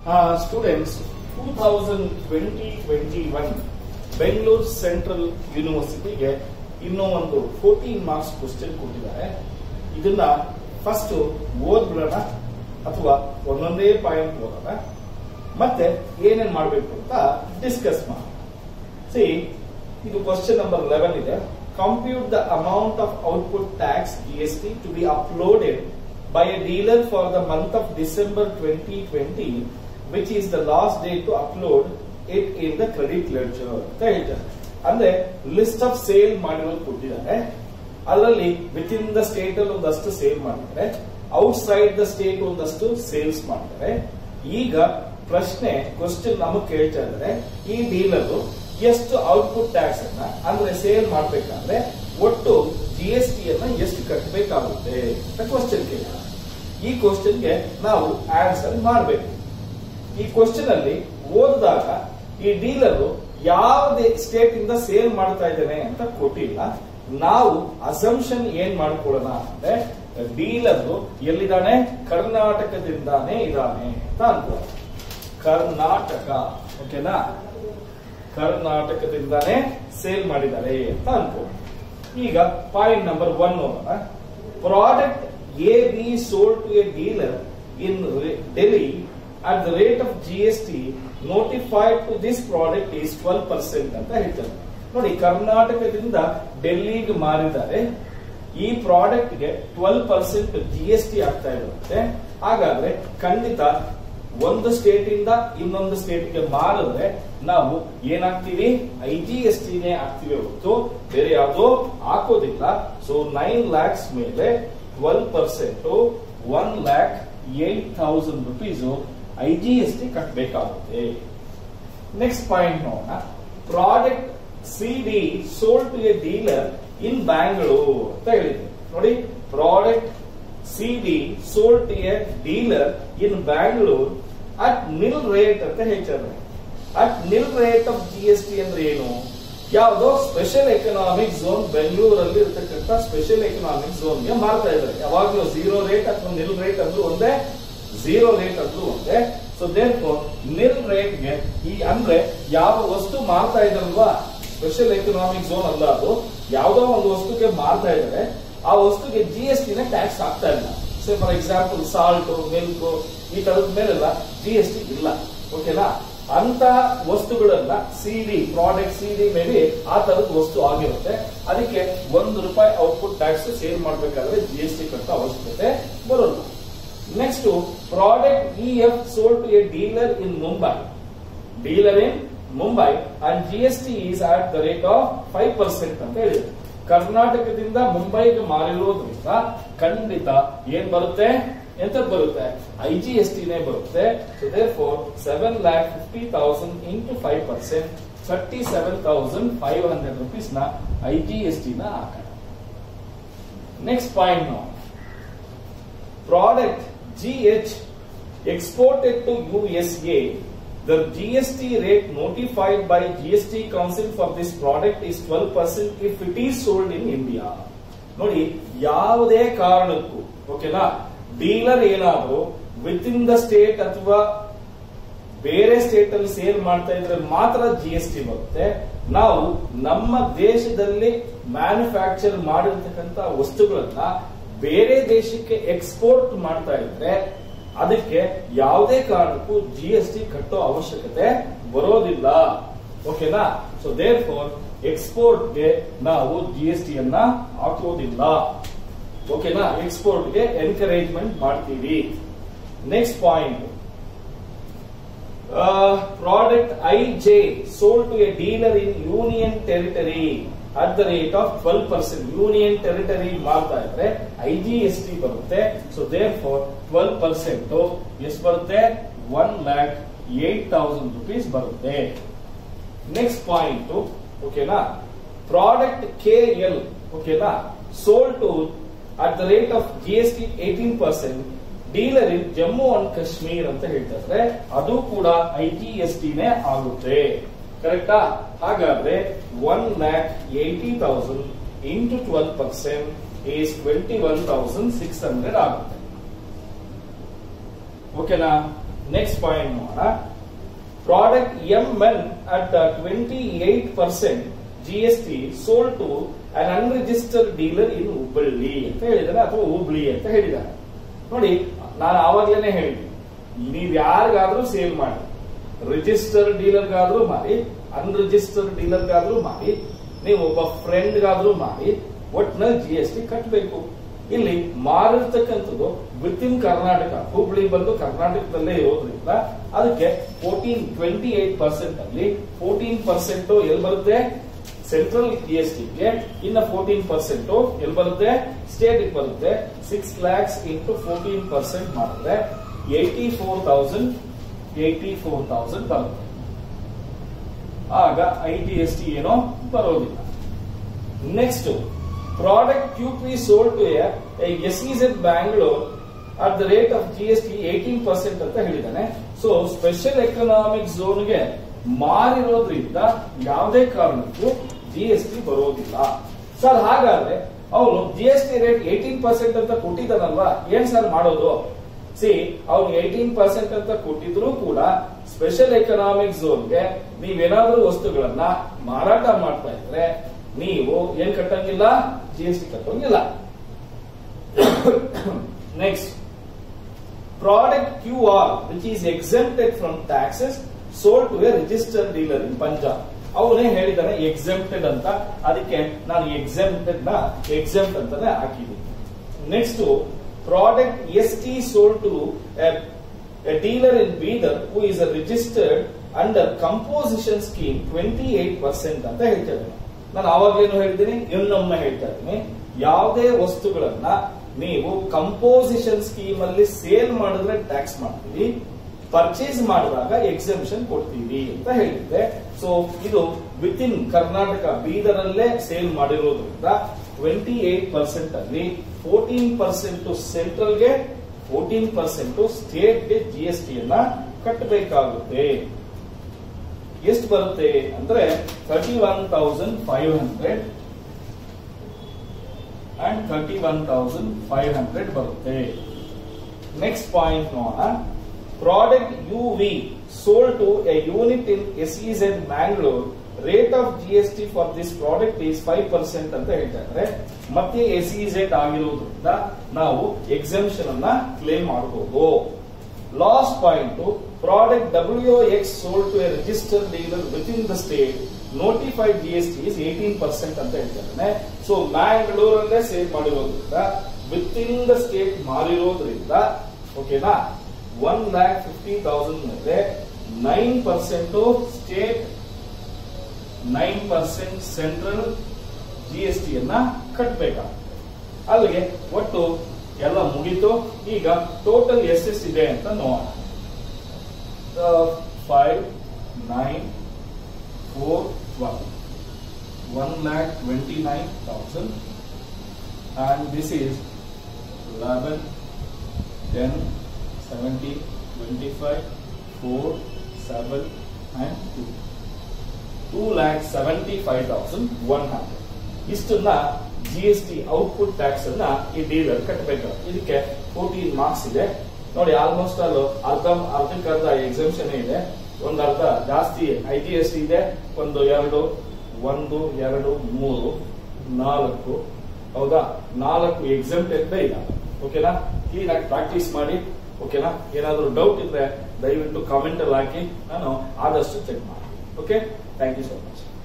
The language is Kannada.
Students two thousand twenty twenty one Bengaluru central ಯೂನಿವರ್ಸಿಟಿಗೆ ಇನ್ನೂ ಒಂದು ಫೋರ್ಟೀನ್ ಮಾರ್ಕ್ಸ್ ಕ್ವಶನ್ ಕೊಟ್ಟಿದ್ದಾರೆ ಇದನ್ನ ಫಸ್ಟ್ ಓದ್ಬಿಡೋಣ ಅಥವಾ ಒಂದೊಂದೇ ಪಾಯಿಂಟ್ ಓದೋಣ ಮತ್ತೆ ಏನೇನ್ ಮಾಡಬೇಕು ಅಂತ ಡಿಸ್ಕಸ್ ಮಾಡೋಣ ಸಿ ಇದು ಕ್ವಶನ್ ನಂಬರ್ ಲೆವೆನ್ ಇದೆ compute the amount of output tax GST to be uploaded by a dealer for the month of December twenty twenty which is the last day to upload it in the credit ledger ಅಂತ ಹೇಳ್ತಾರೆ ಅಂದ್ರೆ ಲಿಸ್ಟ್ ಆಫ್ ಸೇಲ್ ಮಾಡಿರೋದು ಕೊಟ್ಟಿದ್ದಾರೆ ಅದರಲ್ಲಿ ವಿತ್ ಇನ್ ದ ಸ್ಟೇಟ್ ಅಲ್ಲಿ ಒಂದಷ್ಟು ಸೇಲ್ ಮಾಡಿದ್ದಾರೆ ಔಟ್ ಸೈಡ್ ದ ಸ್ಟೇಟ್ ಒಂದಷ್ಟು ಸೇಲ್ಸ್ ಮಾಡಿದ್ದಾರೆ ಈಗ ಪ್ರಶ್ನೆ ಕ್ವಶನ್ ನಮಗ್ ಕೇಳ್ತಾ ಇದ್ದಾರೆ ಈ ಡೀಲರ್ ಎಷ್ಟು ಔಟ್ಪುಟ್ ಟ್ಯಾಕ್ಸ್ ಅನ್ನ ಅಂದ್ರೆ ಸೇಲ್ ಮಾಡ್ಬೇಕಂದ್ರೆ ಒಟ್ಟು ಜಿ ಎಸ್ ಟಿ ಅನ್ನ ಎಷ್ಟು ಕಟ್ಟಬೇಕಾಗುತ್ತೆ ಅಂತ ಕ್ವಶನ್ ಕೇಳಿದ ಈ ಕ್ವಶನ್ಗೆ ನಾವು ಆನ್ಸರ್ ಮಾಡಬೇಕು ಈ ಕ್ವಶನ್ ಅಲ್ಲಿ ಓದಿದಾಗ ಈ ಡೀಲರ್ ಯಾವುದೇ ಸ್ಟೇಟ್ ಇಂದ ಸೇಲ್ ಮಾಡ್ತಾ ಇದ್ದಾನೆ ಅಂತ ಕೊಟ್ಟಿಲ್ಲ ನಾವು ಅಸಂಪ್ಷನ್ ಏನ್ ಮಾಡ್ಕೊಳ್ಳೋಣ ಅಂದ್ರೆ ಡೀಲರ್ ಎಲ್ಲಿದ್ದಾನೆ ಕರ್ನಾಟಕದಿಂದಾನೇ ಇದ್ದಾನೆ ಅಂತ ಅನ್ಕೋ ಕರ್ನಾಟಕ ಓಕೆನಾ ಕರ್ನಾಟಕದಿಂದಾನೇ ಸೇಲ್ ಮಾಡಿದ್ದಾರೆ ಅಂತ ಅನ್ಕೋ ಈಗ ಪಾಯಿಂಟ್ ನಂಬರ್ ಒನ್ ನೋಡೋಣ product A B sold to a dealer in Delhi at the rate of G S T notified to this product is twelve percent ಅಂತ ಹೇಳ್ತಾರೆ ನೋಡಿ ಕರ್ನಾಟಕದಿಂದ ಡೆಲ್ಲಿಗೆ ಮಾರಿದ್ದಾರೆ ಈ ಪ್ರಾಡಕ್ಟ್ ಗೆ twelve percent G S T ಆಗ್ತಾ ಇರುತ್ತೆ ಹಾಗಾದ್ರೆ ಖಂಡಿತ ಒಂದು ಸ್ಟೇಟ್ ಇಂದ ಇನ್ನೊಂದು ಸ್ಟೇಟ್ ಗೆ ಮಾರಿದ್ರೆ ನಾವು ಏನಾಗ್ತೀವಿ ಐ ಜಿ ಎಸ್ ಟಿನೇ ಆಗ್ತೀವಿ ಹೊರತು ಬೇರೆ ಯಾವುದೋ ಹಾಕೋದಿಲ್ಲ ಸೊ ನೈನ್ ಲ್ಯಾಕ್ಸ್ ಮೇಲೆ twelve percent one lakh eight thousand rupees I G S T ಕಟ್ಟಬೇಕಾಗುತ್ತೆ ನೆಕ್ಸ್ಟ್ ಪಾಯಿಂಟ್ ನೋಡೋಣ product C D sold to a dealer in Bangalore ಅಂತ ಹೇಳಿದೆ ನೋಡಿ product C D sold to a dealer in Bangalore at nil rate ಅಂತ ಹೇಳ್ತಾರೆ at nil rate of G S T ಅಂದ್ರೆ ಏನು ಯಾವುದೋ ಸ್ಪೆಷಲ್ ಎಕನಾಮಿಕ್ ಝೋನ್ ಬೆಂಗಳೂರಲ್ಲಿ ಇರತಕ್ಕಂತ ಸ್ಪೆಷಲ್ ಎಕನಾಮಿಕ್ ಝೋನ್ಗೆ ಮಾರ್ತಾ ಇದ್ದಾರೆ ಯಾವಾಗಲೂ ಝೀರೋ ರೇಟ್ ಅಥವಾ ನಿಲ್ ರೇಟ್ ಅಂದ್ರೂ ಒಂದೇ ಝೀರೋ ರೇಟ್ ಅಂದ್ರೂ ಒಂದೇ ಸೊ ದೇರ್ ನಿಲ್ ರೇಟ್ಗೆ ಈ ಅಂದ್ರೆ ಯಾವ ವಸ್ತು ಮಾರ್ತಾ ಇದಾರಲ್ವಾ ಸ್ಪೆಷಲ್ ಎಕನಾಮಿಕ್ ಝೋನ್ ಅಲ್ಲ ಅದು ಯಾವುದೋ ಒಂದು ವಸ್ತುಗೆ ಮಾರ್ತಾ ಇದ್ದಾರೆ ಆ ವಸ್ತುಗೆ ಜಿ ಎಸ್ ಟಿನ ಟ್ಯಾಕ್ಸ್ ಆಗ್ತಾ ಇಲ್ಲ say for example salt milk ಈ ತರದ ಮೇಲೆಲ್ಲ ಜಿ ಎಸ್ ಟಿ ಇಲ್ಲ ಓಕೆನಾ ಅಂತ ವಸ್ತುಗಳನ್ನ C D product C D ಮೇಲೆ ಆ ತರದ ವಸ್ತು ಆಗಿರುತ್ತೆ ಅದಕ್ಕೆ ಒಂದು ರೂಪಾಯಿ ಔಟ್ಪುಟ್ ಟ್ಯಾಕ್ಸ್ ಸೇಲ್ ಮಾಡಬೇಕಾದ್ರೆ ಜಿ ಎಸ್ ಟಿ ಕಟ್ಟೋ ಅವಶ್ಯಕತೆ ಬರೋಲ್ಲ next product E F sold to a dealer in Mumbai dealer in Mumbai and G S T is at the rate of five percent ಅಂತ ಹೇಳಿದೆ ಕರ್ನಾಟಕದಿಂದ ಮುಂಬೈಗೆ ಮಾರಿರೋದ್ರಿಂದ ಖಂಡಿತ ಏನ್ ಬರುತ್ತೆ ಎಂತದ್ ಬರುತ್ತೆ ಐ ಜಿ ಎಸ್ ಟಿನೇ ಬರುತ್ತೆ so there four seven lakh fifty thousand into five percent thirty seven thousand five hundred rupees ನ ಐ ಜಿ ಎಸ್ ಟಿ ನ ಹಾಕೋಣ ನೆಕ್ಸ್ಟ್ ಪಾಯಿಂಟ್ ನಾವು product G H exported to USA, the GST rate notified by GST Council for this product is 12% if it is sold in India. ನೋಡಿ ಯಾವುದೇ ಕಾರಣಕ್ಕೂ ಓಕೆನಾ ಡೀಲರ್ ಏನಾದ್ರು ವಿತ್ ಇನ್ ದ ಸ್ಟೇಟ್ ಅಥವಾ ಬೇರೆ ಸ್ಟೇಟ್ ಅಲ್ಲಿ ಸೇಲ್ ಮಾಡ್ತಾ ಇದ್ರೆ ಮಾತ್ರ ಜಿ ಎಸ್ ಟಿ ಬರುತ್ತೆ ನಾವು ನಮ್ಮ ದೇಶದಲ್ಲಿ ಮ್ಯಾನುಫ್ಯಾಕ್ಚರ್ ಮಾಡಿರ್ತಕ್ಕಂಥ ವಸ್ತುಗಳನ್ನ ಬೇರೆ ದೇಶಕ್ಕೆ ಎಕ್ಸ್ಪೋರ್ಟ್ ಮಾಡ್ತಾ ಇದ್ರೆ ಅದಕ್ಕೆ ಯಾವುದೇ ಕಾರಣಕ್ಕೂ ಜಿ ಎಸ್ ಟಿ ಕಟ್ಟೋ ಅವಶ್ಯಕತೆ ಬರೋದಿಲ್ಲ ಓಕೆನಾ ಸೊ ದೇರ್ ಫೋರ್ ಎಕ್ಸ್ಪೋರ್ಟ್ಗೆ ನಾವು ಜಿ ಎಸ್ ಟಿ ಅನ್ನ ಹಾಕೋದಿಲ್ಲ ಓಕೆನಾ ಎಕ್ಸ್ಪೋರ್ಟ್ಗೆ ಎನ್ಕರೇಜ್ಮೆಂಟ್ ಮಾಡ್ತೀವಿ next point product I J sold to a dealer in union territory at the rate of twelve percent union territory ಮಾಡ್ತಾ ಇದ್ರೆ ಐ ಜಿ ಎಸ್ ಟಿ ಬರುತ್ತೆ so there four twelve percent ಎಷ್ಟು ಬರುತ್ತೆ one lakh eight thousand rupees ಬರುತ್ತೆ ನೆಕ್ಸ್ಟ್ ಪಾಯಿಂಟ್ ಓಕೆನಾ ಪ್ರಾಡಕ್ಟ್ ಕೆ ಎಲ್ ಓಕೆನಾ sold to at the rate of G S T eighteen percent dealer in Jammu and Kashmir ಅಂತ ಹೇಳ್ತಾರೆ ಅದು ಕೂಡ ಐ ಜಿ ಎಸ್ ಟಿನೇ ಆಗುತ್ತೆ ಕರೆಕ್ಟಾ ಹಾಗಾದ್ರೆ one lakh eighty thousand into twelve percent is twenty one thousand six hundred ಆಗುತ್ತೆ ಓಕೆನಾ ನೆಕ್ಸ್ಟ್ ಪಾಯಿಂಟ್ ನೋಡೋಣ product M N at twenty eight percent G S T sold to an unregistered dealer in Hubballi ಅಂತ ಹೇಳಿದಾರೆ ಅಥವಾ ಹುಬ್ಳಿ ಅಂತ ಹೇಳಿದ್ದಾರೆ ನೋಡಿ ನಾನು ಆವಾಗ್ಲೇನೆ ಹೇಳಿದ್ದೀನಿ ನೀವ್ ಯಾರಿಗಾದ್ರೂ ಸೇಲ್ ಮಾಡಿ ರಿಜಿಸ್ಟರ್ ಡೀಲರ್ಗಾದ್ರೂ ಮಾಡಿ ಅನ್ರಿಜಿಸ್ಟರ್ಡ್ ಡೀಲರ್ಗಾದ್ರೂ ಮಾಡಿ ನೀವು ಒಬ್ಬ ಫ್ರೆಂಡ್ಗಾದ್ರೂ ಮಾಡಿ ಒಟ್ನಲ್ಲಿ ಜಿ ಎಸ್ ಟಿ ಕಟ್ಟಬೇಕು ಇಲ್ಲಿ ಮಾರಿರ್ತಕ್ಕಂಥದ್ದು ವಿತ್ ಇನ್ ಕರ್ನಾಟಕ ಹುಬ್ಳಿ ಬಂದು ಕರ್ನಾಟಕದಲ್ಲೇ ಇರೋದ್ರಿಂದ ಅದಕ್ಕೆ ಫೋರ್ಟೀನ್ ಟ್ವೆಂಟಿ ಏಟ್ ಪರ್ಸೆಂಟ್ ಅಲ್ಲಿ ಫೋರ್ಟೀನ್ ಪರ್ಸೆಂಟ್ ಎಲ್ಲಿ ಬರುತ್ತೆ ಸೆಂಟ್ರಲ್ ಜಿ ಎಸ್ ಟಿಗೆ ಇನ್ನ ಫೋರ್ಟೀನ್ ಪರ್ಸೆಂಟ್ ಎಲ್ಲಿ ಬರುತ್ತೆ ಸ್ಟೇಟ್ ಬರುತ್ತೆ six lakhs into fourteen percent ಮಾಡಿದ್ರೆ eighty four thousand eighty four thousand ಬರುತ್ತೆ ಆಗ ಐ ಟಿ ಎಸ್ ಟಿ ಏನೋ ಬರೋದಿಲ್ಲ next product Q P sold to SEZ Bangalore at the rate of G S T eighteen percent ಅಂತ ಹೇಳಿದ್ದಾನೆ ಸೊ ಸ್ಪೆಷಲ್ ಎಕನಾಮಿಕ್ ಝೋನ್ಗೆ ಮಾರಿರೋದ್ರಿಂದ ಯಾವುದೇ ಕಾರಣಕ್ಕೂ ಜಿ ಎಸ್ ಟಿ ಬರೋದಿಲ್ಲ ಸರ್ ಹಾಗಾದ್ರೆ ಅವನು G S T rate eighteen percent ಅಂತ ಕೊಟ್ಟಿದ್ದಾನಲ್ವಾ ಏನ್ ಸರ್ ಮಾಡೋದು ಸಿ ಅವ್ನು ಏಟೀನ್ ಪರ್ಸೆಂಟ್ ಅಂತ ಕೊಟ್ಟಿದ್ರು ಕೂಡ ಸ್ಪೆಷಲ್ ಎಕನಾಮಿಕ್ ಝೋನ್ಗೆ ನೀವೇನಾದ್ರೂ ವಸ್ತುಗಳನ್ನ ಮಾರಾಟ ಮಾಡ್ತಾ ಇದ್ರೆ ನೀವು ಏನ್ ಕಟ್ಟಂಗಿಲ್ಲ ಜಿ ಎಸ್ ಟಿ ಕಟ್ಟೋಂಗಿಲ್ಲ next product Q R which is exempted from taxes sold to a registered dealer in Punjab ಅವನೇ ಹೇಳಿದಾನೆ ಎಕ್ಸೆಂಪ್ಟೆಡ್ ಅಂತ ಅದಕ್ಕೆ ನಾನು ಎಕ್ಸೆಂಪ್ಟೆಡ್ ನ ಎಕ್ಸೆಂಪ್ಟ್ ಅಂತಾನೆ ಹಾಕಿದ್ದೀನಿ next product S T sold to a dealer in Bidar who is a registered under composition scheme twenty eight percent ಅಂತ ಹೇಳ್ತಾ ಇದ್ದೇನೆ ನಾನು ಆವಾಗ್ಲೇನು ಹೇಳ್ತೀನಿ ಇನ್ನೊಮ್ಮೆ ಹೇಳ್ತಾ ಇದ್ದೀನಿ ಯಾವುದೇ ವಸ್ತುಗಳನ್ನ ನೀವು ಕಂಪೋಸಿಷನ್ ಸ್ಕೀಮ್ ಅಲ್ಲಿ ಸೇಲ್ ಮಾಡಿದ್ರೆ ಟ್ಯಾಕ್ಸ್ ಮಾಡ್ತೀವಿ ಪರ್ಚೇಸ್ ಮಾಡಿದಾಗ ಎಕ್ಸೆಂಪ್ಷನ್ ಕೊಡ್ತೀವಿ ಅಂತ ಹೇಳಿದ್ದೆ ಸೊ ಇದು ವಿತ್ ಇನ್ ಕರ್ನಾಟಕ ಬೀದರಲ್ಲೇ ಸೇಲ್ ಮಾಡಿರೋದ್ರಿಂದ ಟ್ವೆಂಟಿ ಏಟ್ ಪರ್ಸೆಂಟ್ ಅಲ್ಲಿ ಫೋರ್ಟೀನ್ ಪರ್ಸೆಂಟ್ ಸೆಂಟ್ರಲ್ಗೆ ಫೋರ್ಟೀನ್ ಪರ್ಸೆಂಟ್ ಸ್ಟೇಟ್ಗೆ ಜಿ ಎಸ್ ಟಿ ಅನ್ನ ಕಟ್ಟಬೇಕಾಗುತ್ತೆ ಎಷ್ಟು ಬರುತ್ತೆ ಅಂದ್ರೆ thirty one thousand five hundred and thirty one thousand five hundred ಬರುತ್ತೆ ನೆಕ್ಸ್ಟ್ ಪಾಯಿಂಟ್ ನೋಡೋಣ product U V sold to a unit in S is Mangalore rate of G S T for this product is five percent ಅಂತ ಹೇಳ್ತಾ ಇದ್ದಾರೆ ಮತ್ತೆ ಎಸ್ ಇಸೆಡ್ ಆಗಿರೋದ್ರಿಂದ ನಾವು ಎಕ್ಸೆಂಪ್ಷನ್ ಅನ್ನ ಕ್ಲೇಮ್ ಮಾಡಬಹುದು last point product W X sold to a register dealer within the state notified G S T is eighteen percent ಅಂತ ಹೇಳ್ತಾರೆ ಸೊ ಮ್ಯಾಂಗ್ಳೂರಲ್ಲೇ ಸೇಲ್ ಮಾಡಿರೋದ್ರಿಂದ ವಿತ್ ಇನ್ ದ ಸ್ಟೇಟ್ ಮಾರಿರೋದ್ರಿಂದ ಓಕೆನಾ ಒನ್ ಲ್ಯಾಕ್ ಫಿಫ್ಟಿ ತೌಸಂಡ್ ಮೇಲೆ nine percent state nine percent central G S T ಅನ್ನ ಕಟ್ಟಬೇಕಾಗುತ್ತೆ ಅಲ್ಲಿಗೆ ಒಟ್ಟು ಎಲ್ಲ ಮುಗೀತು ಈಗ ಟೋಟಲ್ ಎಷ್ಟೆಷ್ಟಿದೆ ಅಂತ ನೋಡೋಣ five nine four one one lakh twenty nine thousand and this is 11, 10, 17, 25, 4, 7 and 2. 2 lakh 75,100. ಇಷ್ಟನ್ನ G S T output tax ಅನ್ನ ಈ ಡೀಲರ್ ಕಟ್ಟಬೇಕು ಇದಕ್ಕೆ ಫೋರ್ಟೀನ್ ಮಾರ್ಕ್ಸ್ ಇದೆ ನೋಡಿ ಆಲ್ಮೋಸ್ಟ್ ಆಲ್ ಅರ್ಧ ಅರ್ಧಕ್ಕೆ ಅರ್ಧ ಎಕ್ಸಾಮ್ಷನ್ ಇದೆ ಒಂದು ಅರ್ಧ ಜಾಸ್ತಿ ಐ ಟಿ ಎಸ್ ಇದೆ ಒಂದು ಎರಡು ಒಂದು ಎರಡು ಮೂರು ನಾಲ್ಕು ಹೌದಾ ನಾಲ್ಕು ಎಕ್ಸಾಮ್ ಅಂತ ಇಲ್ಲ ಓಕೆನಾ ಕ್ಲೀನ್ ಆಗಿ ಪ್ರಾಕ್ಟೀಸ್ ಮಾಡಿ ಓಕೆನಾ ಏನಾದರೂ ಡೌಟ್ ಇದ್ರೆ ದಯವಿಟ್ಟು ಕಾಮೆಂಟ್ ಅಲ್ಲಿ ಹಾಕಿ ನಾನು ಆದಷ್ಟು ಚೆಕ್ ಮಾಡಿ okay thank you so much